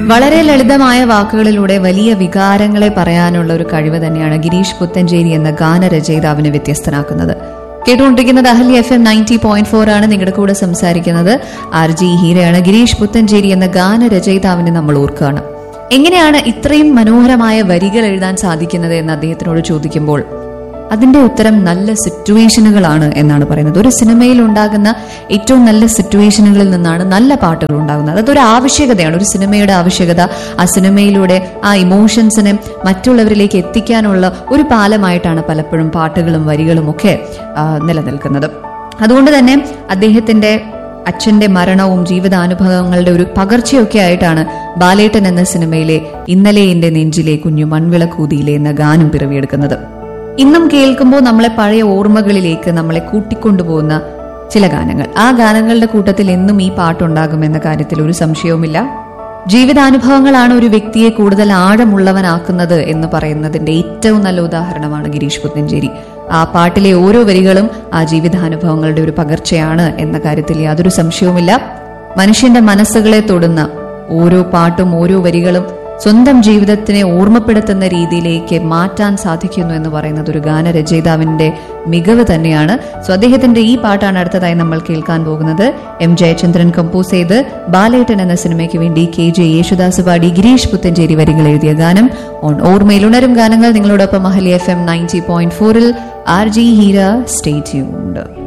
വളരെ ലളിതമായ വാക്കുകളിലൂടെ വലിയ വികാരങ്ങളെ പറയാനുള്ള ഒരു കഴിവ് തന്നെയാണ് ഗിരീഷ് പുത്തഞ്ചേരി എന്ന ഗാനരചയിതാവിനെ വ്യത്യസ്തനാക്കുന്നത് കേട്ടുകൊണ്ടിരിക്കുന്നത് Ahalya F M ninety point four ആണ് നിങ്ങളുടെ കൂടെ സംസാരിക്കുന്നത് ആർ ജി ഹീരയാണ് ഗിരീഷ് പുത്തഞ്ചേരി എന്ന ഗാനരചയിതാവിനെ നമ്മൾ ഓർക്കുകയാണ് എങ്ങനെയാണ് ഇത്രയും മനോഹരമായ വരികൾ എഴുതാൻ സാധിക്കുന്നത് എന്ന് അദ്ദേഹത്തിനോട് ചോദിക്കുമ്പോൾ അതിന്റെ ഉത്തരം നല്ല സിറ്റുവേഷനുകളാണ് എന്നാണ് പറയുന്നത് ഒരു സിനിമയിൽ ഉണ്ടാകുന്ന ഏറ്റവും നല്ല സിറ്റുവേഷനുകളിൽ നിന്നാണ് നല്ല പാട്ടുകൾ ഉണ്ടാകുന്നത് അതൊരു ആവശ്യകതയാണ് ഒരു സിനിമയുടെ ആവശ്യകത ആ സിനിമയിലൂടെ ആ ഇമോഷൻസിനെ മറ്റുള്ളവരിലേക്ക് എത്തിക്കാനുള്ള ഒരു പാലമായിട്ടാണ് പലപ്പോഴും പാട്ടുകളും വരികളും ഒക്കെ ആ, നിലനിൽക്കുന്നത് അതുകൊണ്ട് തന്നെ അദ്ദേഹത്തിന്റെ അച്ഛന്റെ മരണവും ജീവിതാനുഭവങ്ങളുടെ ഒരു പകർച്ചയൊക്കെ ആയിട്ടാണ് ബാലേട്ടൻ എന്ന സിനിമയിലെ ഇന്നലെ എന്റെ നെഞ്ചിലെ കുഞ്ഞു മൺവിളക്കൂതിയിലെ എന്ന ഗാനം പിറവിയെടുക്കുന്നത് ഇന്നും കേൾക്കുമ്പോൾ നമ്മളെ പഴയ ഓർമ്മകളിലേക്ക് നമ്മളെ കൂട്ടിക്കൊണ്ടുപോകുന്ന ചില ഗാനങ്ങൾ ആ ഗാനങ്ങളുടെ കൂട്ടത്തിൽ എന്നും ഈ പാട്ടുണ്ടാകുമെന്ന കാര്യത്തിൽ ഒരു സംശയവുമില്ല ജീവിതാനുഭവങ്ങളാണ് ഒരു വ്യക്തിയെ കൂടുതൽ ആഴമുള്ളവനാക്കുന്നത് എന്ന് പറയുന്നതിന്റെ ഏറ്റവും നല്ല ഉദാഹരണമാണ് ഗിരീഷ് പുത്തഞ്ചേരി ആ പാട്ടിലെ ഓരോ വരികളും ആ ജീവിതാനുഭവങ്ങളുടെ ഒരു പകർച്ചയാണ് എന്ന കാര്യത്തിൽ യാതൊരു സംശയവുമില്ല മനുഷ്യന്റെ മനസ്സുകളെ തൊടുന്ന ഓരോ പാട്ടും ഓരോ വരികളും സ്വന്തം ജീവിതത്തിനെ ഓർമ്മപ്പെടുത്തുന്ന രീതിയിലേക്ക് മാറ്റാൻ സാധിക്കുന്നു എന്ന് പറയുന്നത് ഒരു ഗാനരചയിതാവിന്റെ മികവ് തന്നെയാണ് സോ അദ്ദേഹത്തിന്റെ ഈ പാട്ടാണ് അടുത്തതായി നമ്മൾ കേൾക്കാൻ പോകുന്നത് എം ജയചന്ദ്രൻ കമ്പോസ് ചെയ്ത് ബാലേട്ടൻ എന്ന സിനിമയ്ക്ക് വേണ്ടി കെ ജെ യേശുദാസ് പാടി ഗിരീഷ് പുത്തഞ്ചേരി വരികൾ എഴുതിയ ഗാനം ഓൺ ഓർമ്മയിൽ ഉണരും ഗാനങ്ങൾ നിങ്ങളോടൊപ്പം Ahalya F M ninety point ഫോറിൽ R J Heera stay tuned